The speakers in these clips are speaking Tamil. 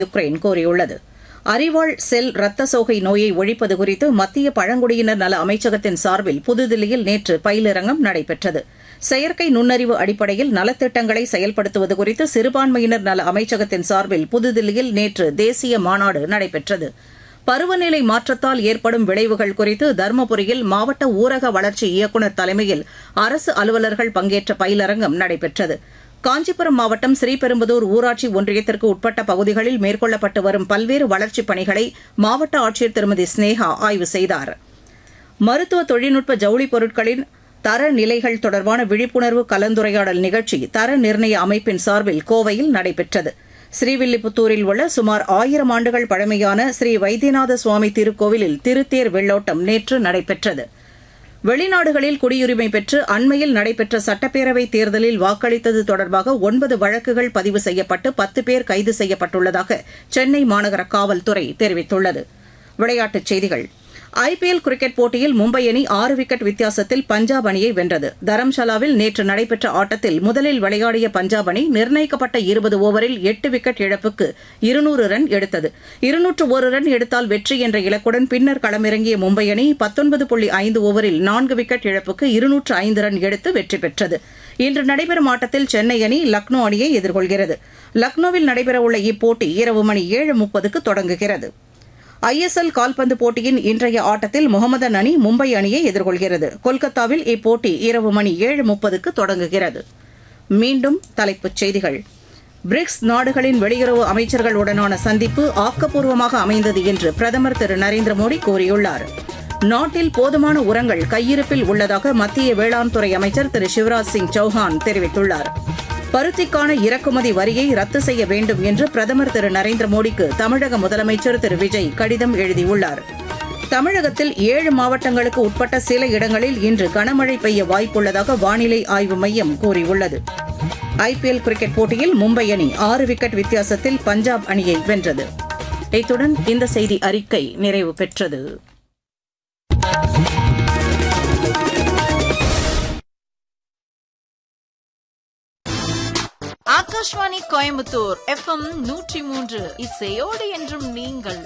யுக்ரைன் கூறியுள்ளது அறிவாள் செல் ரத்த சோகை நோயை ஒழிப்பது குறித்து மத்திய பழங்குடியினர் நல அமைச்சகத்தின் சார்பில் புதுதில்லியில் நேற்று பயிலரங்கம் நடைபெற்றது செயற்கை நுண்ணறிவு அடிப்படையில் நலத்திட்டங்களை செயல்படுத்துவது குறித்து சிறுபான்மையினர் நல அமைச்சகத்தின் சார்பில் புதுதில்லியில் நேற்று தேசிய மாநாடு நடைபெற்றது பருவநிலை மாற்றத்தால் ஏற்படும் விளைவுகள் குறித்து தருமபுரியில் மாவட்ட ஊரக வளர்ச்சி இயக்குநர் தலைமையில் அரசு அலுவலர்கள் பங்கேற்ற பயிலரங்கம் நடைபெற்றது காஞ்சிபுரம் மாவட்டம் ஸ்ரீபெரும்புதூர் ஊராட்சி ஒன்றியத்திற்கு உட்பட்ட பகுதிகளில் மேற்கொள்ளப்பட்டு வரும் பல்வேறு வளர்ச்சிப் பணிகளை மாவட்ட ஆட்சியர் திருமதி ஸ்னேகா ஆய்வு செய்தார் மருத்துவ தொழில்நுட்ப ஜவுளி பொருட்களின் தர நிலைகள் தொடர்பான விழிப்புணர்வு கலந்துரையாடல் நிகழ்ச்சி தர நிர்ணய அமைப்பின் சார்பில் கோவையில் நடைபெற்றது ஸ்ரீவில்லிபுத்தூரில் உள்ள சுமார் ஆயிரம் ஆண்டுகள் பழமையான ஸ்ரீ வைத்தியநாத சுவாமி திருக்கோவிலில் திருத்தேர் வெள்ளோட்டம் நேற்று நடைபெற்றது வெளிநாடுகளில் குடியுரிமை பெற்று அண்மையில் நடைபெற்ற சட்டப்பேரவைத் தேர்தலில் வாக்களித்தது தொடர்பாக ஒன்பது வழக்குகள் பதிவு செய்யப்பட்டு பத்து பேர் கைது செய்யப்பட்டுள்ளதாக சென்னை மாநகர காவல்துறை தெரிவித்துள்ளது விளையாட்டுச் செய்திகள் ஐபிஎல் கிரிக்கெட் போட்டியில் மும்பை அணி ஆறு விக்கெட் வித்தியாசத்தில் பஞ்சாப் அணியை வென்றது தரம்ஷாலாவில் நேற்று நடைபெற்ற ஆட்டத்தில் முதலில் விளையாடிய பஞ்சாப் அணி நிர்ணயிக்கப்பட்ட இருபது ஓவரில் எட்டு விக்கெட் இழப்புக்கு இருநூறு ரன் எடுத்தது இருநூற்று ஒரு ரன் எடுத்தால் வெற்றி என்ற இலக்குடன் பின்னர் களமிறங்கிய மும்பை அணி பத்தொன்பது புள்ளி ஐந்து ஓவரில் நான்கு விக்கெட் இழப்புக்கு இருநூற்று ஐந்து ரன் எடுத்து வெற்றி பெற்றது இன்று நடைபெறும் ஆட்டத்தில் சென்னை அணி லக்னோ அணியை எதிர்கொள்கிறது லக்னோவில் நடைபெறவுள்ள இப்போட்டி இரவு மணி ஏழு முப்பதுக்கு தொடங்குகிறது ஐஎஸ்எல் கால்பந்து போட்டியின் இன்றைய ஆட்டத்தில் முகமதன் அணி மும்பை அணியை எதிர்கொள்கிறது கொல்கத்தாவில் இப்போட்டி இரவு மணி ஏழு முப்பதுக்கு தொடங்குகிறது மீண்டும் தலைப்புச் செய்திகள் பிரிக்ஸ் நாடுகளின் வெளியுறவு அமைச்சர்களுடனான சந்திப்பு ஆக்கப்பூர்வமாக அமைந்தது என்று பிரதமர் திரு நரேந்திர மோடி கூறியுள்ளார் நாட்டில் போதுமான உரங்கள் கையிருப்பில் உள்ளதாக மத்திய வேளாண் துறை அமைச்சர் திரு சிவராஜ் சிங் சௌஹான் தெரிவித்துள்ளார் பருத்திக்கான இறக்குமதி வரியை ரத்து செய்ய வேண்டும் என்று பிரதமர் திரு நரேந்திர மோடிக்கு தமிழக முதலமைச்சர் திரு விஜய் கடிதம் எழுதியுள்ளார் தமிழகத்தில் ஏழு மாவட்டங்களுக்கு உட்பட்ட சில இடங்களில் இன்று கனமழை பெய்ய வாய்ப்புள்ளதாக வானிலை ஆய்வு மையம் கூறியுள்ளது ஐபிஎல் கிரிக்கெட் போட்டியில் மும்பை அணி ஆறு விக்கெட் வித்தியாசத்தில் பஞ்சாப் அணியை வென்றது இத்துடன் இந்த செய்தி அறிக்கை நிறைவு பெற்றது ஆகாஷ்வாணி கோயம்புத்தூர் எஃப்எம் நூற்றி மூன்று இசையோடு என்றும் நீங்கள்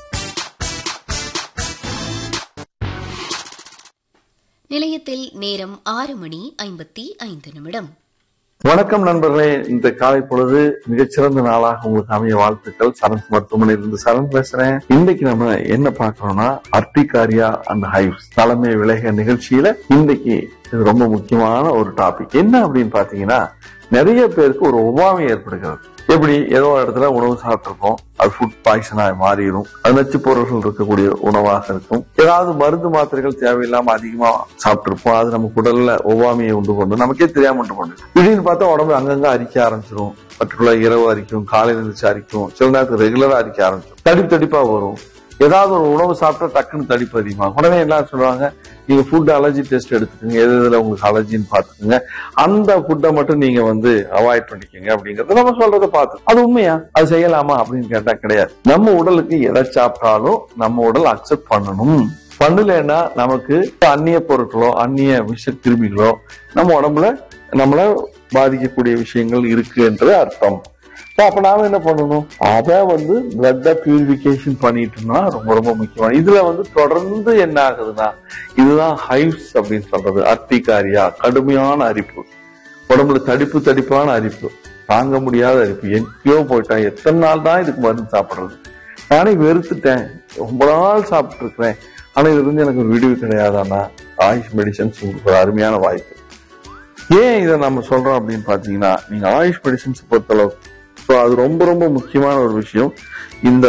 நிலையத்தில் நேரம் ஆறு மணி ஐம்பத்தி ஐந்து நிமிடம் வணக்கம் நண்பர்களே இந்த காலை பொழுது மிகச்சிறந்த நாளாக உங்களுக்கு அமைய வாழ்த்துக்கள் சரண்ஸ் மருத்துவமனையிலிருந்து சரண் பேசுறேன் இன்னைக்கு நம்ம என்ன பார்க்கறோம்னா அர்டிகாரியா அண்ட் ஹைவ்ஸ் தலைமை விலக நிகழ்ச்சியில இன்னைக்கு இது ரொம்ப முக்கியமான ஒரு டாபிக் என்ன அப்படின்னு பாத்தீங்கன்னா நிறைய பேருக்கு ஒரு ஒவ்வாமை ஏற்படுகிறது எப்படி ஏதோ ஒரு இடத்துல உணவு சாப்பிட்டிருக்கோம் அது ஃபுட் பாய்சனா மாறிடும் அது நச்சு பொருள்கள் இருக்கக்கூடிய உணவாக இருக்கும் ஏதாவது மருந்து மாத்திரைகள் தேவையில்லாம அதிகமா சாப்பிட்டிருப்போம் அது நம்ம உடல்ல ஒவ்வாமையை உண்டு கொண்டு நமக்கே தெரியாம உண்டு கொண்டு திடீர்னு பார்த்தா உடம்பு அங்கங்க அரிக்க ஆரம்பிச்சிடும் பர்டிகுலர் இரவு அரிக்கும் காலையில இருந்துச்சு அரிக்கும் சில நேரத்துக்கு ரெகுலரா அரிக்க ஆரம்பிச்சிடும் தடிப்பு தடிப்பா வரும் ஏதாவது ஒரு உணவு சாப்பிட்டா டக்குன்னு தடிப்பு அதிகமாகும் உடனே என்ன சொல்லுவாங்க நீங்க ஃபுட் அலர்ஜி டெஸ்ட் எடுத்துக்கோங்க எது இதுல உங்களுக்கு அலர்ஜின்னு பாத்துக்கோங்க அந்த ஃபுட்டை மட்டும் நீங்க வந்து அவாய்ட் பண்ணிக்கோங்க அப்படிங்கறத நம்ம சொல்றதை பார்த்து அது உண்மையா அது செய்யலாமா அப்படின்னு கேட்டா கிடையாது நம்ம உடலுக்கு எதை சாப்பிட்டாலும் நம்ம உடல் அக்செப்ட் பண்ணணும் பண்ணலைன்னா நமக்கு அந்நிய பொருட்களோ அந்நிய விஷ கிருமிகளோ நம்ம உடம்புல நம்மள பாதிக்கக்கூடிய விஷயங்கள் இருக்கு என்று அர்த்தம் So, அப்ப நாம என்ன பண்ணணும் அதை வந்து பிளட்ட பியூரிபிகேஷன் பண்ணிட்டோம்னா ரொம்ப ரொம்ப முக்கியம் இதுல வந்து தொடர்ந்து என்ன ஆகுதுன்னா இதுதான் ஹைவ்ஸ் அப்படின்னு சொல்றது அர்த்திகாரியா கடுமையான அரிப்பு உடம்புல தடிப்பு தடிப்பான அரிப்பு தாங்க முடியாத அரிப்பு எங்கேயோ போயிட்டேன் எத்தனை நாள் தான் இதுக்கு மருந்து சாப்பிடுறது நானே வெறுத்துட்டேன் ரொம்ப நாள் சாப்பிட்டு இருக்கிறேன் ஆனா இது வந்து எனக்கு ஒரு விடிவு கிடையாதானா ஆயுஷ் மெடிசன்ஸ் உங்களுக்கு ஒரு அருமையான வாய்ப்பு ஏன் இதை நம்ம சொல்றோம் அப்படின்னு பாத்தீங்கன்னா நீங்க ஆயுஷ் மெடிசன்ஸ் பொறுத்தளவுக்கு ஸோ அது ரொம்ப ரொம்ப முக்கியமான ஒரு விஷயம் இந்த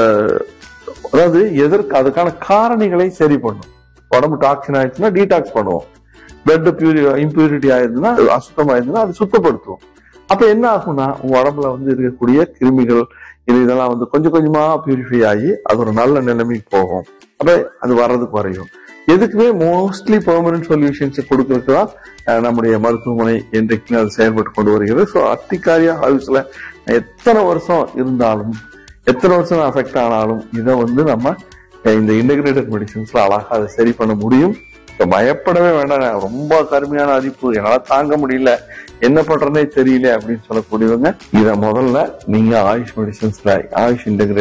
அதாவது எதற்கு அதுக்கான காரணிகளை சரி பண்ணும் உடம்பு டாக்ஸின் ஆயிடுச்சுன்னா டீடாக்ஸ் பண்ணுவோம் பிளட் பியூரி இம்பியூரிட்டி ஆயிருந்ததுன்னா அது அசுத்தமா இருந்ததுன்னா அது சுத்தப்படுத்துவோம் அப்ப என்ன ஆகும்னா உங்க உடம்புல வந்து இருக்கக்கூடிய கிருமிகள் இது இதெல்லாம் வந்து கொஞ்சம் கொஞ்சமா பியூரிஃபை ஆகி அது ஒரு நல்ல நிலைமைக்கு போகும் அப்ப அது வர்றதுக்கு குறையும் எதுக்குமே மோஸ்ட்லி பெர்மனன்ட் சொல்யூஷன்ஸ் கொடுக்கறதுக்கு தான் அஹ், நம்முடைய மருத்துவமனை என்றைக்குமே அது செயல்பட்டு கொண்டு வருகிறது ஸோ அத்திகாரியா ஹவுஸ்ல எத்தனை வருஷம் இருந்தாலும் எத்தனை வருஷம் அஃபெக்ட் ஆனாலும் இதை வந்து நம்ம அஹ், இந்த இன்டகிரேட்டட் மெடிசன்ஸ்ல அழகா அதை சரி பண்ண முடியும் இப்ப பயப்படவே வேண்டாம் ரொம்ப கடுமையான அரிப்பு என்னால தாங்க முடியல என்ன பண்றதுனே தெரியல அப்படின்னு சொல்லக்கூடியவங்க இத முதல்ல நீங்க ஆயுஷ் மெடிசன்ஸ்ல ஆயுஷ் இன்டெகிரேட்